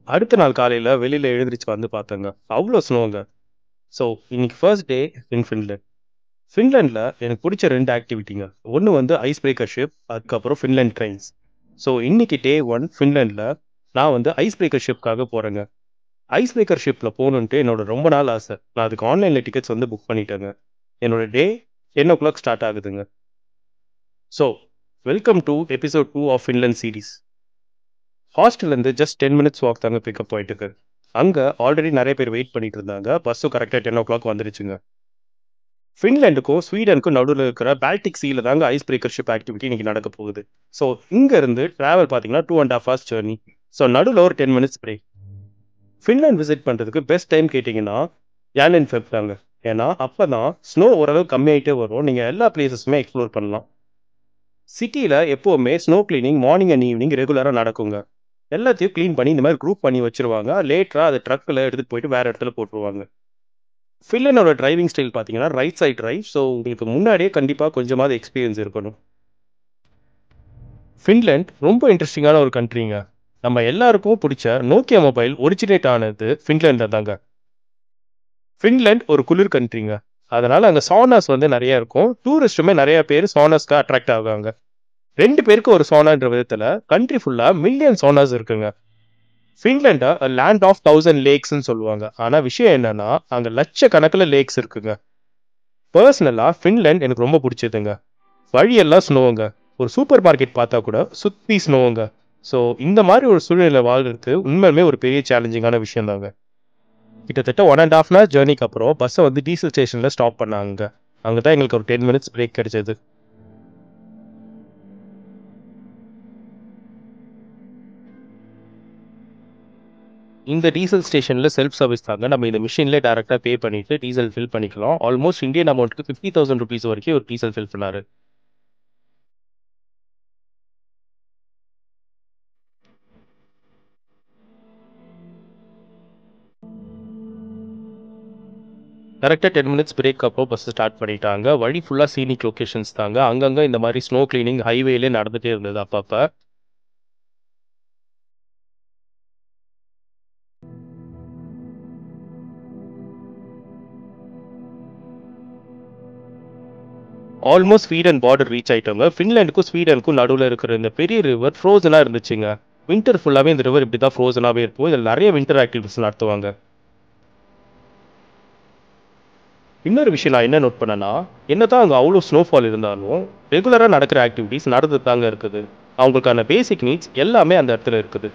அடுத்த நாள் காலையில வெளியில எழுந்திரிச்சு வந்து பார்த்தேங்க. அவ்ளோ ஸ்னோங்க. ஸோ இன்னைக்கு ஃபர்ஸ்ட் டே இன் ஃபின்லாண்ட். ஃபின்லாண்ட்ல எனக்கு புடிச்ச 2 ஆக்டிவிட்டிங்க. ஒண்ணு வந்து ஐஸ் பிரேக்கர் ஷிப், அதுக்கப்புறம் ஃபின்லாண்ட் ட்ரெயின்ஸ். ஸோ இன்னைக்கு டே 1 ஃபின்லாண்ட்ல நான் வந்து ஐஸ் பிரேக்கர் ஷிப்காக போறேங்க. ஐஸ் பிரேக்கர் ஷிப்ல போகணுன்ட்டு என்னோட ரொம்ப நாள் ஆசை. நான் அதுக்கு ஆன்லைன்ல டிக்கெட்ஸ் வந்து புக் பண்ணிட்டேங்க. என்னோட டே 10:00 ஸ்டார்ட் ஆகுதுங்க. So welcome to episode 2 of Finland series. ஹாஸ்டல்லேருந்து ஜஸ்ட் 10 மினிட்ஸ் வாக் தாங்க பிக்கப் பாயிண்ட்டுக்கு. அங்க ஆல்ரெடி நெறைய பேர் வெயிட் பண்ணிட்டு இருந்தாங்க. பஸ்ஸும் கரெக்ட்டா 10:00 வந்துருச்சுங்க. ஃபின்லாண்டுக்கும், ஸ்வீடனுக்கும் நடுவுல இருக்கிற பால்டிக் சீல தாங்க ஐஸ் பிரேக்கர் ஷிப் ஆக்டிவிட்டி இன்னைக்கு நடக்க போகுது. ஸோ இங்க இருந்து டிராவல் பார்த்தீங்கன்னா 2 1/2 ஹார்ஸ் ஜர்னி. ஸோ நடுவுல ஒரு 10 மினிட்ஸ் பிரேக். ஃபின்லாண்ட் விசிட் பண்றதுக்கு பெஸ்ட் டைம் கேட்டீங்கன்னா, ஜான் அண்ட் ஃபெப் தாங்க. ஏன்னா அப்பதான் ஸ்னோ ஓரளவு கம்மியாயிட்டே வரும். நீங்க எல்லா பிளேஸஸுமே எக்ஸ்ப்ளோர் பண்ணலாம். சிட்டில எப்பவுமே snow cleaning morning and evening ரெகுலரா நடக்குங்க. எல்லாத்தையும் கிளீன் பண்ணி இந்த மாதிரி குரூப் பண்ணி வச்சிருவாங்க. லேட்டரா அத ட்ரக்ல எடுத்துட்டு போயிட்டு வேற இடத்துல போட்டுருவாங்க. ஃபின்லாண்டோட டிரைவிங் ஸ்டைல் பார்த்தீங்கன்னா, ரைட் சைட் டிரைவ். ஸோ உங்களுக்கு முன்னாடியே கண்டிப்பா கொஞ்சமாவது எக்ஸ்பீரியன்ஸ் இருக்கணும். ஃபின்லாண்ட் ரொம்ப இன்ட்ரஸ்டிங்கான ஒரு கண்ட்ரிங்க. நம்ம எல்லாருக்கும் புடிச்ச நோக்கியா மொபைல் ஒரிஜினேட் ஆனது ஃபின்லாண்ட்ல தாங்க. ஃபின்லாண்ட் ஒரு குளிர் கண்ட்ரிங்க. அதனால அங்க சானாஸ் வந்து நெறைய இருக்கும். டூரிஸ்ட்டுமே நெறைய பேர் சானாஸ்க்கு அட்ராக்ட் ஆவாங்க. 2 பேருக்கு ஒரு சானான்ற விதத்துல கண்ட்ரி ஃபுல்லா மில்லியன் சானாஸ் இருக்குங்க. ஃபின்லாண்ட அ லேண்ட் ஆஃப் 1000 லேக்ஸ்ன்னு சொல்லுவாங்க. ஆனா விஷயம் என்னன்னா, அங்க லட்சக்கணக்குல லேக்ஸ் இருக்குங்க. பெர்சனலா ஃபின்லாண்ட் எனக்கு ரொம்ப புடிச்சதுங்க. வழியெல்லாம் ஸ்னோங்க. ஒரு சூப்பர் மார்க்கெட் பார்த்தா கூட சுத்தி ஸ்னோங்க. ஸோ இந்த மாதிரி ஒரு சூழ்நிலையில வாழ்றது உண்மையாலுமே ஒரு பெரிய சேலஞ்சிங்கான விஷயம் தாங்க. கிட்டத்தட்ட 1 1/2 ஹவர் ஜர்னிக்கு அப்புறம் பஸ்ஸ வந்து டீசல் ஸ்டேஷன்ல ஸ்டாப் பண்ணாங்க. அங்க தான் எங்களுக்கு ஒரு 10 மினிட்ஸ் பிரேக் கிடைச்சது. இந்த டீசல் ஸ்டேஷன்ல செல்ஃப் சர்வீஸ் தாங்க. நம்ம இந்த மிஷின்லயே டைரக்ட்டா பே பண்ணிட்டு டீசல் ஃபில் பண்ணிக்கலாம். ஆல்மோஸ்ட் இந்தியன் அமௌண்ட்க்கு ₹50,000 வரைக்கும் ஒரு டீசல் ஃபில் பண்ணாரு. கரெக்ட்டா 10 மினிட்ஸ் பிரேக் அப்புறம் பஸ் ஸ்டார்ட் பண்ணிட்டாங்க. வழி ஃபுல்லா சீனிக் லொகேஷன்ஸ் தாங்க. அங்கங்க இந்த மாதிரி ஸ்னோ கிளீனிங் ஹைவேலயே நடந்துட்டே இருந்தது அப்பப்ப. ஆல்மோஸ்ட் ஸ்வீடன் பார்டர் ரீச் ஆயிட்டோங்க. ஃபின்லாண்டுக்கும் ஸ்வீடனுக்கும் நடுவுல இருக்கிற இந்த பெரிய ரிவர் ஃப்ரோசனா இருந்துச்சுங்க. வின்டர் ஃபுல்லாவே இந்த ரிவர் இப்படி தான் ஃப்ரோசனாவே இருக்கும். இதுல நெறைய வின்டர் ஆக்டிவிட்டீஸ் நடத்துவாங்க. இன்னொரு விஷயம் நான் என்ன நோட் பண்ணேன்னா, என்னதான் அங்க அவ்ளோ ஸ்னோஃபால் இருந்தாலும், ரெகுலரா நடக்கிற ஆக்டிவிட்டீஸ் நடந்துட்டு தாங்க இருக்குது. அவங்களுக்கான பேசிக் நீட்ஸ் எல்லாமே அந்த இடத்துல இருக்குது.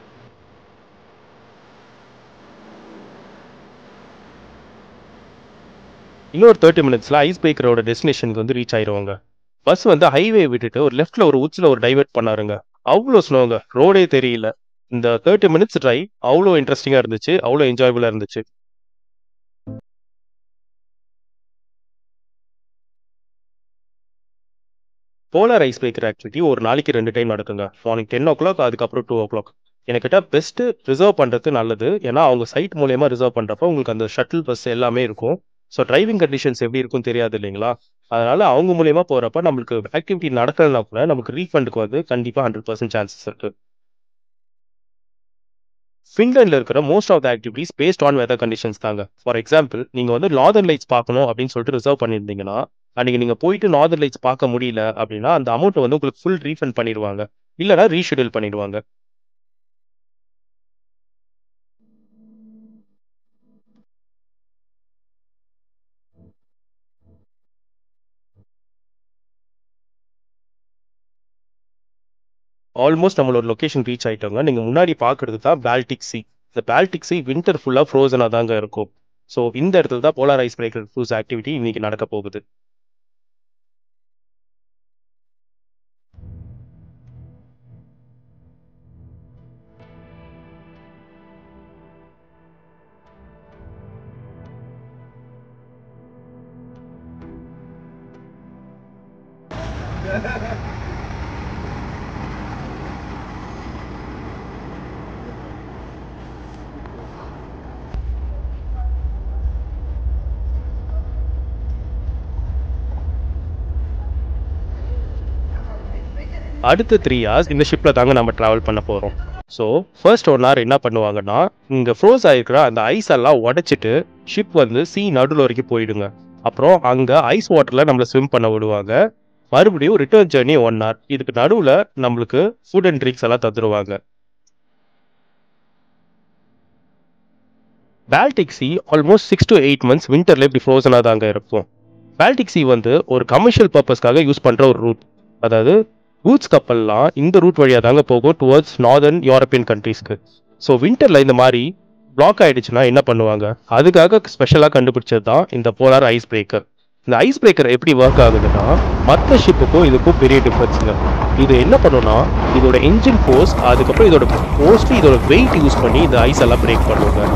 இன்னொரு 30 மினிட்ஸ்ல ஐஸ் பிரேக்கரோட டெஸ்டினேஷனுக்கு வந்து ரீச் ஆயிருவோங்க. பஸ் வந்து ஹைவே விட்டுட்டு ஒரு லெஃப்ட்ல ஒரு உச்சில ஒரு டைவர்ட் பண்ணாருங்க. அவ்ளோ ஸ்னோங்க. ரோடே தெரியல. இந்த 30 மினிட்ஸ் டிரைவ் அவ்ளோ இன்ட்ரஸ்டிங்கா இருந்துச்சு. அவ்ளோ என்ஜாயபிளா இருந்துச்சு. போலார் ஐஸ் பிரேக்கர் ஆக்டிவிட்டி ஒரு நாளைக்கு 2 டைம் நடக்குங்க. மார்னிங் 10:00 அதுக்கப்புறம் 2:00 எனக்கு கேட்டா பெஸ்ட் ரிசர்வ் பண்றது நல்லது. ஏன்னா அவங்க சைட் மூலியமா ரிசர்வ் பண்றப்போ உங்களுக்கு அந்த ஷட்டில் பஸ் எல்லாமே இருக்கும். ஸோ டிரைவிங் கண்டிஷன்ஸ் எப்படி இருக்கும்னு தெரியாது இல்லைங்களா? அதனால அவங்க மூலியமா போறப்ப நம்மளுக்கு ஆக்டிவிட்டி நடக்கலனா கூட நமக்கு ரீஃபண்டுக்கு வந்து கண்டிப்பா 100% சான்சஸ் இருக்கு. ஃபின்லாண்ட்ல இருக்கிற most of the activities based on weather conditions தாங்க. ஃபார் எக்ஸாம்பிள் நீங்க வந்து நார்தர்ன் லைட்ஸ் பார்க்கணும் அப்படின்னு சொல்லிட்டு ரிசர்வ் பண்ணியிருந்தீங்கன்னா, அன்னைக்கு நீங்க போயிட்டு நார்தர்ன் லைட்ஸ் பார்க்க முடியல அப்படின்னா, அந்த அமௌண்ட்ட வந்து உங்களுக்கு ஃபுல் ரீஃபண்ட் பண்ணிருவாங்க. இல்லன்னா ரீஷெட்யூல் பண்ணிடுவாங்க. ஆல்மோஸ்ட் நம்மளோட லொகேஷன் ரீச் ஆயிட்டோங்க. நீங்க முன்னாடி பார்க்கிறது தான் பால்டிக் சீ. இந்த பால்டிக் சீ வின்டர் ஃபுல்லா ஃப்ரோசனா தாங்க இருக்கும். ஸோ இந்த இடத்துல தான் polar ice breaker cruise activity இன்னைக்கு நடக்க போகுது. அடுத்த 3 ஹார்ஸ் இந்த ஷிப்ல தாங்க நம்ம டிராவல் பண்ண போறோம். ஸோ ஃபர்ஸ்ட் ஒன் ஹவர் என்ன பண்ணுவாங்கன்னா இங்கே ஃப்ரோஸ் ஆகிருக்கிற அந்த ஐஸ் எல்லாம் உடைச்சிட்டு ஷிப் வந்து சீ நடுவில் வரைக்கும் போயிடுங்க அப்புறம் அங்கே ஐஸ் வாட்டரில் நம்மளை ஸ்விம் பண்ண விடுவாங்க மறுபடியும் ரிட்டர்ன் ஜேர்னி ஒன் ஹவர் இதுக்கு நடுவில் நம்மளுக்கு ஃபுட் அண்ட் ட்ரிங்க்ஸ் எல்லாம் தந்துடுவாங்க Baltic sea almost six to eight months விண்டரில் இப்படி ஃப்ரோசனாக தாங்க இருக்கும் பால்டிக் சி வந்து ஒரு கமர்ஷியல் பர்பஸ்க்காக யூஸ் பண்ணுற ஒரு ரூட் அதாவது கூட்ஸ் கப்பல்லாம் இந்த ரூட் வழியாக தாங்க போகும் டுவர்ட்ஸ் நார்தர்ன் யூரோப்பியன் கண்ட்ரீஸ்க்கு ஸோ விண்டரில் இந்த மாதிரி பிளாக் ஆயிடுச்சுன்னா என்ன பண்ணுவாங்க அதுக்காக ஸ்பெஷலாக கண்டுபிடிச்சது தான் இந்த போலார் ஐஸ் பிரேக்கர் இந்த ஐஸ் பிரேக்கர் எப்படி ஒர்க் ஆகுதுன்னா மற்ற ஷிப்புக்கும் இதுக்கும் பெரிய டிஃப்ரென்ஸுங்க இது என்ன பண்ணுன்னா இதோட என்ஜின் ஃபோர்ஸ் அதுக்கப்புறம் இதோட மோஸ்ட்லி இதோட வெயிட் யூஸ் பண்ணி இந்த ஐஸ் எல்லாம் பிரேக் பண்ணுவாங்க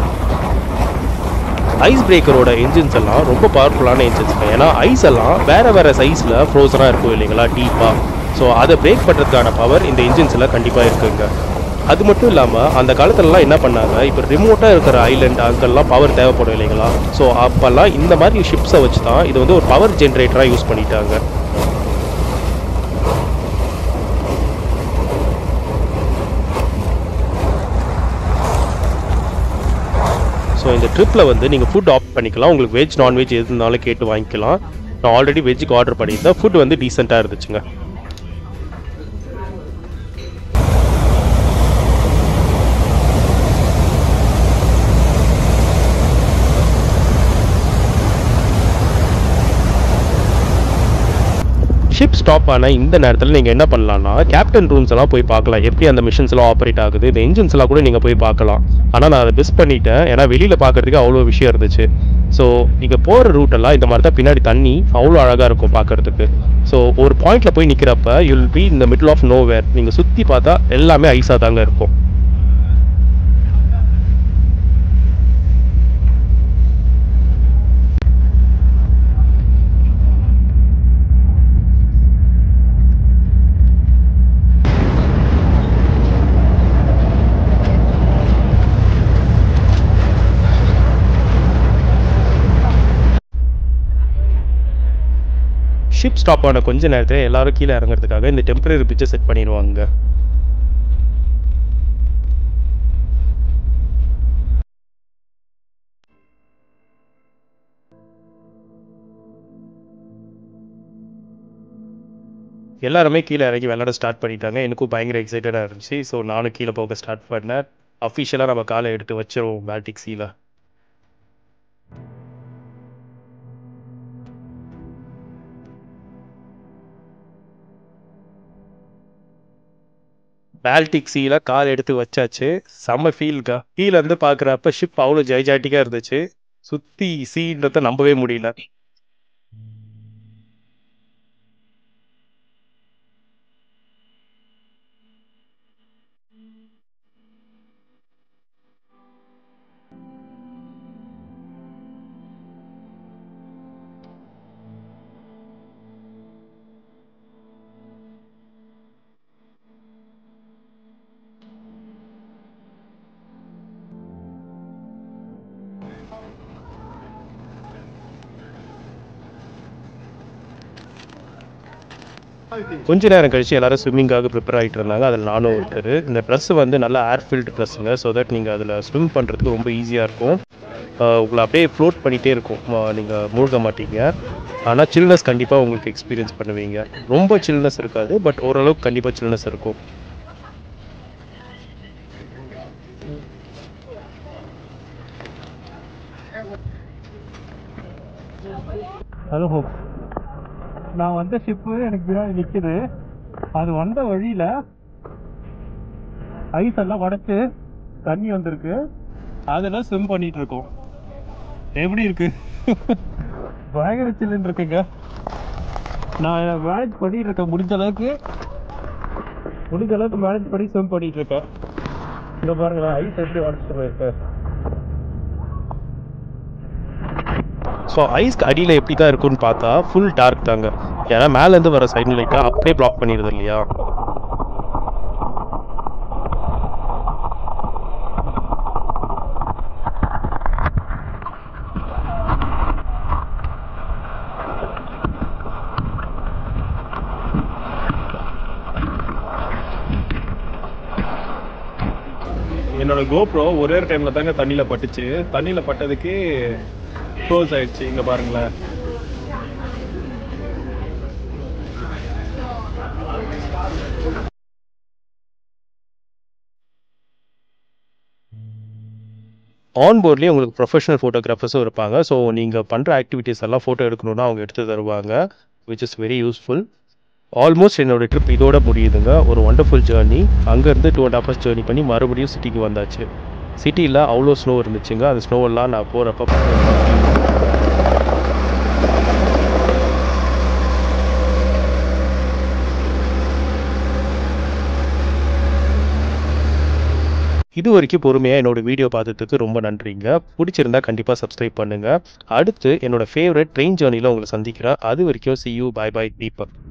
ஐஸ் பிரேக்கரோட என்ஜின்ஸ் எல்லாம் ரொம்ப பவர்ஃபுல்லான என்ஜின்ஸ்ங்க ஏன்னா ஐஸ் எல்லாம் வேற வேற சைஸில் ஃப்ரோசனாக இருக்கும் இல்லைங்களா டீப்பாக ஸோ அதை பிரேக் பண்ணுறதுக்கான பவர் இந்த என்ஜின்ஸில் கண்டிப்பாக இருக்குங்க அது மட்டும் இல்லாமல் அந்த காலத்துலலாம் என்ன பண்ணாங்க இப்போ ரிமோட்டாக இருக்கிற ஐலண்ட் அங்கெல்லாம் பவர் தேவைப்படும் இல்லைங்களா ஸோ அப்போல்லாம் இந்த மாதிரி ஷிப்ஸை வச்சு தான் இது வந்து ஒரு பவர் ஜென்ரேட்டராக யூஸ் பண்ணிட்டாங்க ஸோ இந்த ட்ரிப்பில் வந்து நீங்கள் ஃபுட் ஆப்ட் பண்ணிக்கலாம் உங்களுக்கு வெஜ் நான்வெஜ் எது இருந்தாலும் கேட்டு வாங்கிக்கலாம் நான் ஆல்ரெடி வெஜ்ஜுக்கு ஆர்டர் பண்ணியிருந்தேன் ஃபுட் வந்து டீசெண்டாக இருந்துச்சுங்க ஷிப் ஸ்டாப் ஆன இந்த நேரத்தில் நீங்கள் என்ன பண்ணலாம்னா கேப்டன் ரூம்ஸ் எல்லாம் போய் பார்க்கலாம் எப்படி அந்த மிஷின்ஸ் எல்லாம் ஆப்ரேட் ஆகுது இந்த இன்ஜின்ஸ் எல்லாம் கூட நீங்கள் போய் பார்க்கலாம் ஆனால் நான் அதை மிஸ் பண்ணிட்டேன் ஏன்னா வெளியில் பார்க்கறதுக்கு அவ்வளோ விஷயம் இருந்துச்சு ஸோ நீங்கள் போகிற ரூட்டெல்லாம் இந்த மாதிரி தான் பின்னாடி தண்ணி அவ்வளோ அழகாக இருக்கும் பார்க்கறதுக்கு ஸோ ஒரு பாயிண்ட்ல போய் நிற்கிறப்ப யுல் பி இந்த மிடில் ஆஃப் நோ வேர் நீங்கள் சுற்றி பார்த்தா எல்லாமே ஐஸாக தாங்க இருக்கும் ஷிப் ஸ்டாப் ஆன கொஞ்ச நேரத்தில் எல்லாரும் கீழே இறங்குறதுக்காக இந்த டெம்பரரி பிரிட்ஜை செட் பண்ணிடுவாங்க எல்லாருமே கீழே இறங்கி விளையாட ஸ்டார்ட் பண்ணிட்டாங்க எனக்கும் பயங்கர எக்ஸைட்டடாக இருந்துச்சு ஸோ நானும் கீழே போக ஸ்டார்ட் பண்ணேன் அஃபிஷியலாக நம்ம காலை எடுத்து வச்சிருவோம் பேல்டிக் சீல பால்டிக் சீல கால் எடுத்து வச்சாச்சு செம்ம ஃபீல்கா கீழே இருந்து பார்க்குறப்ப ஷிப் அவ்வளோ ஜெய்ஜாட்டிக்காக இருந்துச்சு சுற்றி சீன்றதை நம்பவே முடியல கொஞ்ச நேரம் கழிச்சு எல்லாரும் ஸ்விம்மிங்காக ப்ரிப்பேர் ஆகிட்டு இருந்தாங்க அதில் நானும் ஒருத்தர் இந்த ட்ரெஸ் வந்து நல்லா ஏர் ஃபில்டு ட்ரெஸ்ஸுங்க ஸோ தட் நீங்கள் அதில் ஸ்விம் பண்ணுறதுக்கு ரொம்ப ஈஸியாக இருக்கும் ஆஹ் உங்களை அப்படியே ஃப்ளோட் பண்ணிகிட்டே இருக்கும் நீங்கள் மூழ்க மாட்டீங்க ஆனால் சில்னஸ் கண்டிப்பாக உங்களுக்கு எக்ஸ்பீரியன்ஸ் பண்ணுவீங்க ரொம்ப சில்னஸ் இருக்காது பட் ஓரளவுக்கு கண்டிப்பாக சில்னஸ் இருக்கும் ஹலோ ஹோப் நான் வந்த ஷிப்பு எனக்கு பின்னாடி நிற்குது அது வந்த வழியில் ஐஸ் எல்லாம் உடச்சி தண்ணி வந்திருக்கு அதெல்லாம் ஸ்விம் பண்ணிட்டு இருக்கோம் எப்படி இருக்கு பயங்கர சில்லுன்னு இருக்குங்க நான் மேனேஜ் பண்ணிட்டு இருக்கேன் முடிஞ்ச அளவுக்கு முடிஞ்ச அளவுக்கு மேனேஜ் பண்ணி ஸ்விம் பண்ணிட்டு இருக்கேன் இங்க பாருங்களேன் ஐஸ் எப்படி உடச்சிட்டு போயிருக்கு ஸோ ஐஸ்க்கு அடியில் எப்படி தான் இருக்கும்னு பார்த்தா ஃபுல் டார்க் தாங்க ஏன்னா மேலேருந்து வர சைடு லைட்டாக அப்படியே பிளாக் பண்ணிடுது இல்லையா என்னோட கோப்ரோ ஒரே ஒரு டைம்ல தாங்க தண்ணியில பட்டுச்சு தண்ணியில பட்டதுக்கு க்ளோஸ் ஆயிடுச்சு இங்க பாருங்களேன் ஆன் போர்ட்லேயே உங்களுக்கு ப்ரொஃபஷனல் ஃபோட்டோகிராஃபர்ஸும் இருப்பாங்க ஸோ நீங்கள் பண்ணுற ஆக்டிவிட்டீஸ் எல்லாம் ஃபோட்டோ எடுக்கணும்னா அவங்க எடுத்து தருவாங்க which is very useful almost என்னோட ட்ரிப் இதோட முடியுதுங்க ஒரு ஒண்டர்ஃபுல் ஜேர்னி அங்கேருந்து two and half hours journey பண்ணி மறுபடியும் சிட்டிக்கு வந்தாச்சு சிட்டியில் அவ்வளோ ஸ்னோ இருந்துச்சுங்க அந்த ஸ்னோவெல்லாம் நான் போகிறப்ப இது வரைக்கும் பொறுமையாக என்னோட வீடியோ பார்த்ததுக்கு ரொம்ப நன்றிங்க பிடிச்சிருந்தா கண்டிப்பாக சப்ஸ்கிரைப் பண்ணுங்கள் அடுத்து என்னோட ஃபேவரட் ட்ரெயின் ஜேர்னியில் உங்களை சந்திக்கிறேன் அது வரைக்கும் see you bye bye Deepak